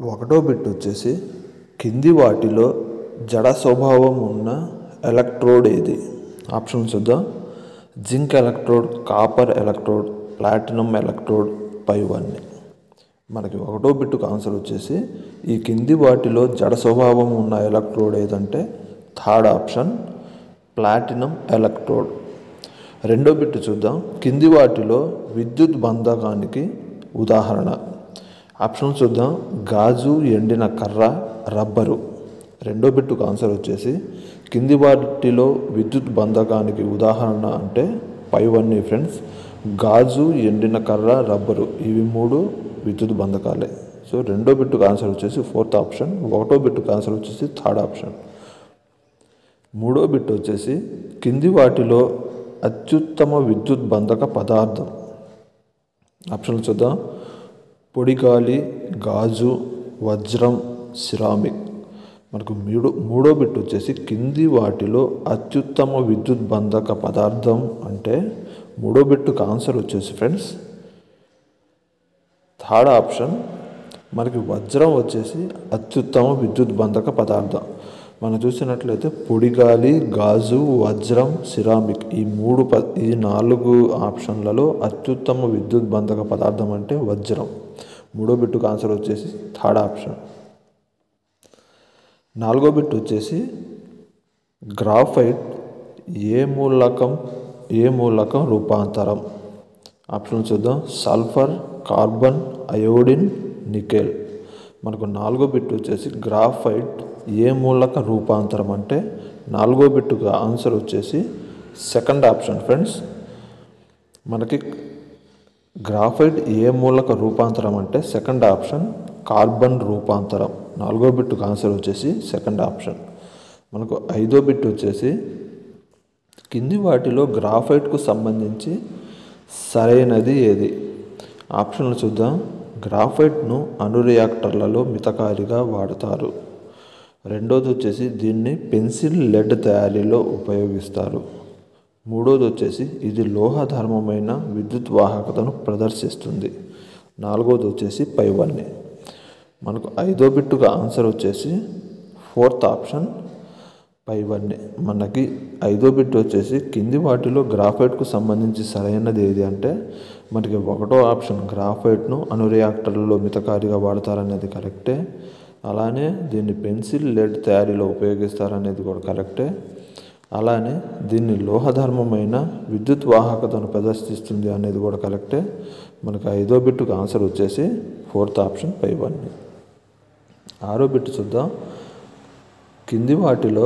ఒకటో బిట్ వచ్చేసి కింది వాటిలో జడ స్వభావం ఉన్న ఎలక్ట్రోడ్ ఏది ఆప్షన్ చూద్దాం zinc electrode copper electrode platinum electrode పైవన్నీ మనకి ఒకటో బిట్టుకు ఆన్సర్ వచ్చేసి ఈ కింది వాటిలో జడ స్వభావం ఉన్న ఎలక్ట్రోడ్ ఏదంటే థర్డ్ ఆప్షన్ ప్లాటినం ఎలక్ట్రోడ్ రెండో బిట్టు చూద్దాం కింది వాటిలో విద్యుత్ బంధకానికి ఉదాహరణ ఆప్షన్ చూద్దాం గాజు ఎండిన కర్ర రబ్బరు రెండో బిట్టుకు ఆన్సర్ వచ్చేసి కింది వాటిలో విద్యుత్ బంధకానికి ఉదాహరణ అంటే పైవన్నీ ఫ్రెండ్స్ గాజు ఎండిన కర్ర రబ్బరు ఇవి మూడు విద్యుత్ బంధకాలే సో రెండో బిట్టుకు ఆన్సర్ వచ్చేసి ఫోర్త్ ఆప్షన్ ఒకటో బిట్టుకు ఆన్సర్ వచ్చేసి థర్డ్ ఆప్షన్ మూడో బిట్ వచ్చేసి కింది వాటిలో అత్యుత్తమ విద్యుత్ బంధక పదార్థం ఆప్షన్లు చూద్దాం పొడిగాలి గాజు వజ్రం సిరామిక్ మనకు మూడో మూడో బిట్ వచ్చేసి కింది వాటిలో అత్యుత్తమ విద్యుత్ బంధక పదార్థం అంటే మూడో బిట్టుకు ఆన్సర్ వచ్చేసి ఫ్రెండ్స్ థర్డ్ ఆప్షన్ మనకి వజ్రం వచ్చేసి అత్యుత్తమ విద్యుత్ బంధక పదార్థం మనం చూసినట్లయితే పొడిగాలి గాజు వజ్రం సిరామిక్ ఈ మూడు ప ఈ నాలుగు ఆప్షన్లలో అత్యుత్తమ విద్యుత్ బంధక పదార్థం అంటే వజ్రం మూడో బిట్టుకు ఆన్సర్ వచ్చేసి థర్డ్ ఆప్షన్ నాలుగో బిట్ వచ్చేసి గ్రాఫైట్ ఏ మూలకం ఏ మూలకం రూపాంతరం ఆప్షన్ చూద్దాం సల్ఫర్ కార్బన్ అయోడిన్ నికెల్ మనకు నాలుగో బిట్ వచ్చేసి గ్రాఫైట్ ఏ మూలక రూపాంతరం అంటే నాలుగో బిట్టుకు ఆన్సర్ వచ్చేసి సెకండ్ ఆప్షన్ ఫ్రెండ్స్ మనకి గ్రాఫైట్ ఏ మూలక రూపాంతరం అంటే సెకండ్ ఆప్షన్ కార్బన్ రూపాంతరం నాలుగో బిట్టుకు ఆన్సర్ వచ్చేసి సెకండ్ ఆప్షన్ మనకు ఐదో బిట్ వచ్చేసి కింది వాటిలో గ్రాఫైట్కు సంబంధించి సరైనది ఏది ఆప్షన్లు చూద్దాం గ్రాఫైట్ను అణు రియాక్టర్లలో మితకారిగా వాడతారు రెండోది వచ్చేసి దీన్ని పెన్సిల్ లెడ్ తయారీలో ఉపయోగిస్తారు మూడోది వచ్చేసి ఇది లోహధర్మమైన విద్యుత్ వాహకతను ప్రదర్శిస్తుంది నాలుగోది వచ్చేసి పైవన్నీ మనకు ఐదో బిట్టుగా ఆన్సర్ వచ్చేసి ఫోర్త్ ఆప్షన్ పైవన్నీ మనకి ఐదో బిట్ వచ్చేసి కింది వాటిలో గ్రాఫైట్కు సంబంధించి సరైనది ఏది అంటే మనకి ఒకటో ఆప్షన్ గ్రాఫైట్ను అణు రియాక్టర్లలో మితకారిగా వాడతారనేది కరెక్టే అలానే దీన్ని పెన్సిల్ లెడ్ తయారీలో ఉపయోగిస్తారనేది కూడా కరెక్టే అలానే దీన్ని లోహధర్మమైన విద్యుత్ వాహకతను ప్రదర్శిస్తుంది అనేది కూడా కరెక్టే మనకు ఐదో బిట్టుకు ఆన్సర్ వచ్చేసి ఫోర్త్ ఆప్షన్ పైవన్నీ ఆరో బిట్టు చూద్దాం కింది వాటిలో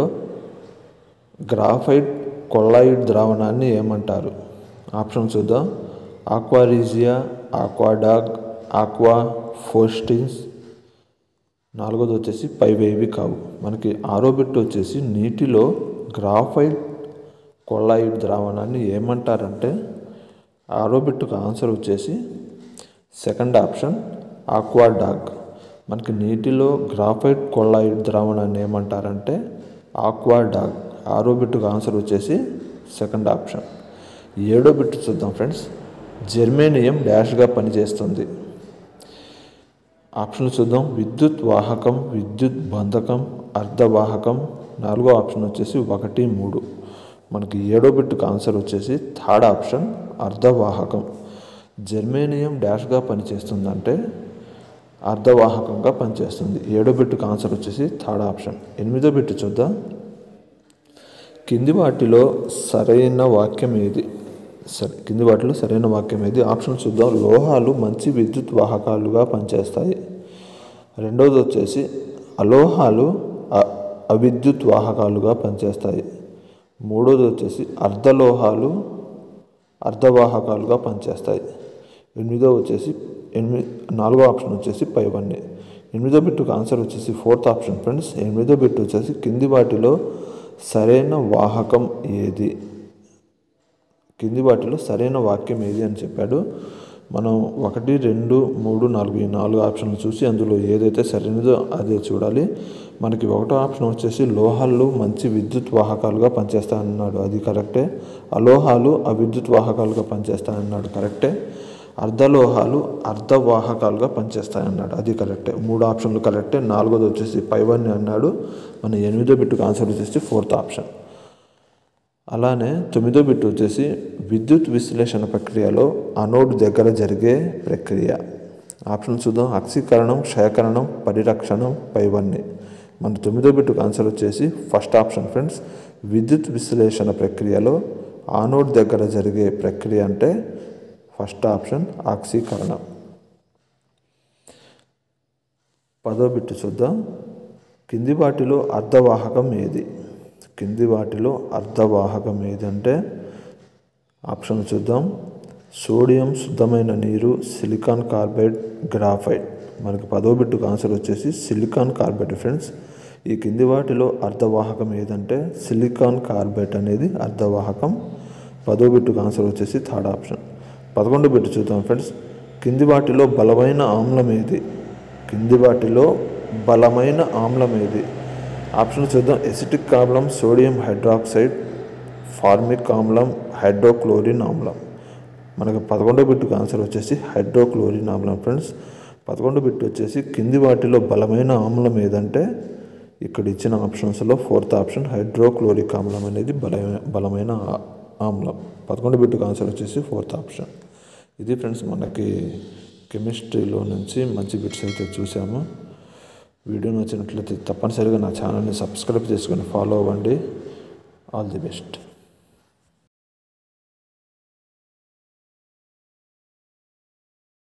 గ్రాఫైట్ కొల్లాయిడ్ ద్రావణాన్ని ఏమంటారు ఆప్షన్ చూద్దాం ఆక్వారీజియా ఆక్వాడాగ్ ఆక్వా ఫోస్టిన్స్ నాలుగోది వచ్చేసి పైవేవి కావు మనకి ఆరో బిట్ వచ్చేసి నీటిలో గ్రాఫైట్ కొల్లాయిడ్ ద్రావణాన్ని ఏమంటారంటే ఆరో బిట్టుకు ఆన్సర్ వచ్చేసి సెకండ్ ఆప్షన్ ఆక్వాడాగ్ మనకి నీటిలో గ్రాఫైట్ కొల్లాయిడ్ ద్రావణాన్ని ఏమంటారంటే ఆక్వాడాగ్ ఆరో బిట్టుకు ఆన్సర్ వచ్చేసి సెకండ్ ఆప్షన్ ఏడో బిట్టు చూద్దాం ఫ్రెండ్స్ జెర్మేనియం డాష్గా పనిచేస్తుంది ఆప్షన్లు చూద్దాం విద్యుత్ వాహకం విద్యుత్ బంధకం అర్ధవాహకం నాలుగో ఆప్షన్ వచ్చేసి ఒకటి మూడు మనకి ఏడో బిట్టుకు ఆన్సర్ వచ్చేసి థర్డ్ ఆప్షన్ అర్ధవాహకం జెర్మేనియం డాష్గా పనిచేస్తుందంటే అర్ధవాహకంగా పనిచేస్తుంది ఏడో బిట్టుకు ఆన్సర్ వచ్చేసి థర్డ్ ఆప్షన్ ఎనిమిదో బిట్టు చూద్దాం కింది వాటిలో సరైన వాక్యం ఏది సరే కింది వాటిలో సరైన వాక్యం ఏది ఆప్షన్ చూద్దాం లోహాలు మంచి విద్యుత్ వాహకాలుగా పనిచేస్తాయి రెండవది వచ్చేసి అలోహాలు అ- అవిద్యుత్ వాహకాలుగా పనిచేస్తాయి మూడోది వచ్చేసి అర్ధలోహాలు అర్ధవాహకాలుగా పనిచేస్తాయి ఎనిమిదో వచ్చేసి ఎనిమిది నాలుగో ఆప్షన్ వచ్చేసి పైవన్నీ ఎనిమిదో బిట్టుకు ఆన్సర్ వచ్చేసి ఫోర్త్ ఆప్షన్ ఫ్రెండ్స్ ఎనిమిదో బిట్ వచ్చేసి కింది వాటిలో సరైన వాహకం ఏది కింది వాటిలో సరైన వాక్యం ఏది అని చెప్పాడు మనం ఒకటి రెండు మూడు నాలుగు ఈ నాలుగు ఆప్షన్లు చూసి అందులో ఏదైతే సరైనదో అదే చూడాలి మనకి ఒకటో ఆప్షన్ వచ్చేసి లోహాలు మంచి విద్యుత్ వాహకాలుగా పనిచేస్తాయన్నాడు అది కరెక్టే అలోహాలు అవిద్యుత్ వాహకాలుగా పనిచేస్తాయన్నాడు కరెక్టే అర్ధలోహాలు అర్ధవాహకాలుగా పనిచేస్తాయి అన్నాడు అది కరెక్టే మూడు ఆప్షన్లు కరెక్టే నాలుగోది వచ్చేసి పైవన్నీ అన్నాడు మన ఎనిమిదో బిట్టుకు ఆన్సర్ వచ్చేసి ఫోర్త్ ఆప్షన్ అలానే తొమ్మిదో బిట్ వచ్చేసి విద్యుత్ విశ్లేషణ ప్రక్రియలో అనోడ్ దగ్గర జరిగే ప్రక్రియ ఆప్షన్ చూద్దాం ఆక్సీకరణం క్షయకరణం పరిరక్షణం పైవన్నీ మన తొమ్మిదో బిట్టుకు ఆన్సర్ వచ్చేసి ఫస్ట్ ఆప్షన్ ఫ్రెండ్స్ విద్యుత్ విశ్లేషణ ప్రక్రియలో ఆనోడ్ దగ్గర జరిగే ప్రక్రియ అంటే ఫస్ట్ ఆప్షన్ ఆక్సీకరణం పదో బిట్టు చూద్దాం కింది వాటిలో అర్ధవాహకం ఏది కింది వాటిలో అర్ధవాహకం ఏదంటే ఆప్షన్ చూద్దాం సోడియం శుద్ధమైన నీరు సిలికాన్ కార్బైడ్ గ్రాఫైట్ మనకి పదో బిట్టుకు ఆన్సర్ వచ్చేసి సిలికాన్ కార్బైడ్ ఫ్రెండ్స్ ఈ కింది వాటిలో అర్ధవాహకం ఏదంటే సిలికాన్ కార్బైడ్ అనేది అర్ధవాహకం పదో బిట్టుకు ఆన్సర్ వచ్చేసి థర్డ్ ఆప్షన్ పదకొండు బిట్టు చూద్దాం ఫ్రెండ్స్ కింది వాటిలో బలమైన ఆమ్లం ఏది కింది వాటిలో బలమైన ఆమ్లం ఏది ఆప్షన్ చూద్దాం ఎసిటిక్ ఆమ్లం సోడియం హైడ్రాక్సైడ్ ఫార్మిక్ ఆమ్లం హైడ్రోక్లోరిన్ ఆమ్లం మనకు పదకొండో బిట్టుకు ఆన్సర్ వచ్చేసి హైడ్రోక్లోరిన్ ఆమ్లం ఫ్రెండ్స్ పదకొండో బిట్టు వచ్చేసి కింది వాటిలో బలమైన ఆమ్లం ఏదంటే ఇక్కడ ఇచ్చిన ఆప్షన్స్లో ఫోర్త్ ఆప్షన్ హైడ్రోక్లోరిక్ ఆమ్లం అనేది బలమైన బలమైన ఆ- ఆమ్లం పదకొండు బిట్టుకు ఆన్సర్ వచ్చేసి ఫోర్త్ ఆప్షన్ ఇది ఫ్రెండ్స్ మనకి కెమిస్ట్రీలో నుంచి మంచి బిట్స్ అయితే చూసాము వీడియో నచ్చినట్లయితే తప్పనిసరిగా నా ఛానల్ని సబ్స్క్రైబ్ చేసుకొని ఫాలో అవ్వండి ఆల్ ది బెస్ట్